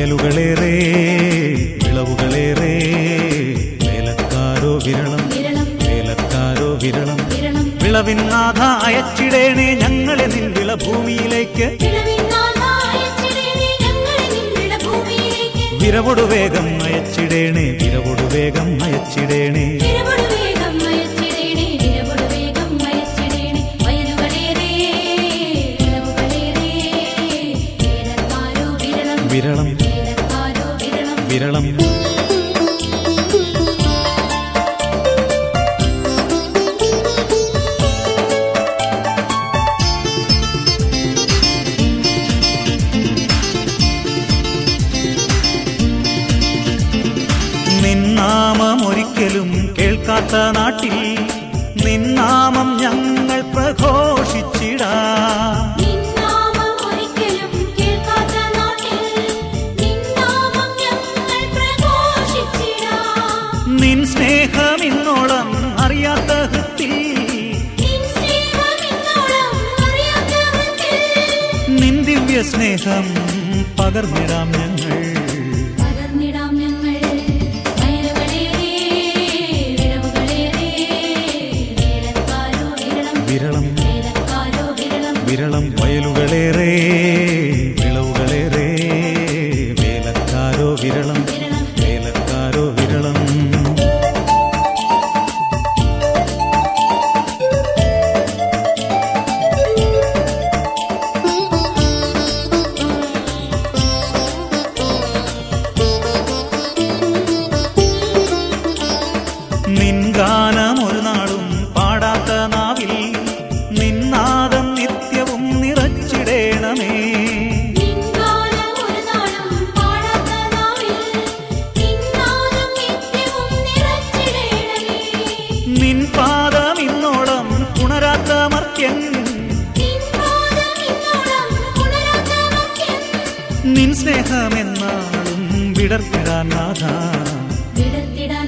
വയലുകളേറെ വിളവുകളേറെ വേലക്കാരോ വിരളം വിരളം വേലക്കാരോ വിരളം വിരളം വിളവിൻ നാഥ അയച്ചിടേണേ ഞങ്ങളെ നിൻ വിളഭൂമിയിലേക്ക് വിളവിനാഥായച്ചിടേണേ ഞങ്ങളെ നിൻ വിളഭൂമിയിലേക്ക് വിരവൊടു വേഗം അയച്ചിടേണേ വിരവൊടു വേഗം അയച്ചിടേണേ വിരവൊടു വേഗം അയച്ചിടേണേ വിരവൊടു വേഗം അയച്ചിടേണേ വയലുകളേറെ വിളവുകളേറെ വേലക്കാരോ വിരളം വിരളം വേലക്കാരോ വിരളം വിരളം നിന്നാമം ഒരിക്കലും കേൾക്കാത്ത നാട്ടിൽ നിന്നാമം ഞങ്ങൾ പ്രഘോഷിച്ചിടാം നിന്നാമം ഒരിക്കലും കേൾക്കാത്ത നാട്ടിൽ നിന്നാമം ഞങ്ങൾ പ്രഘോഷിച്ചിടാം നിൻ സ്നേഹം ഇന്നോളം അറിയാത്ത ഹൃത്തിൽ നിൻ സ്നേഹമെന്നോളം അറിയാത്ത ഹൃത്തിൽ നിൻ ദിവ്യ സ്നേഹം പകർന്നിടാം ഞങ്ങൾ പകർന്നിടാം ഞങ്ങൾ വയലുകളേറെ വിളവുകളേറെ വേലക്കാരോ വിരളം വിരളം വേലക്കാരോ വിരളം വിരളം വയലുകളേറെ വിളവുകളേറെ വേലക്കാരോ വിരളം വിരളം വേലക്കാരോ വിരളം നിൻ ഗാനം ഒരു നാളും പാടാത്ത നാവിൽ നിന്നാദം നിത്യവും നിറച്ചിടേണമേ നിന്നാലം ഒരു നാളും പാടാത്ത നാവിൽ നിന്നാലം നിത്യവും നിറച്ചിടേണമേ നിൻ പാദം ഇന്നോളം ഉണരാത്ത മർത്യൻ നിൻപാദം ഇന്നോളം ഉണരാത്ത മർത്യൻ നിൻ സ്നേഹമെന്നാളും വിടർത്തിടാൻ നാഥ വിടർത്തിടാൻ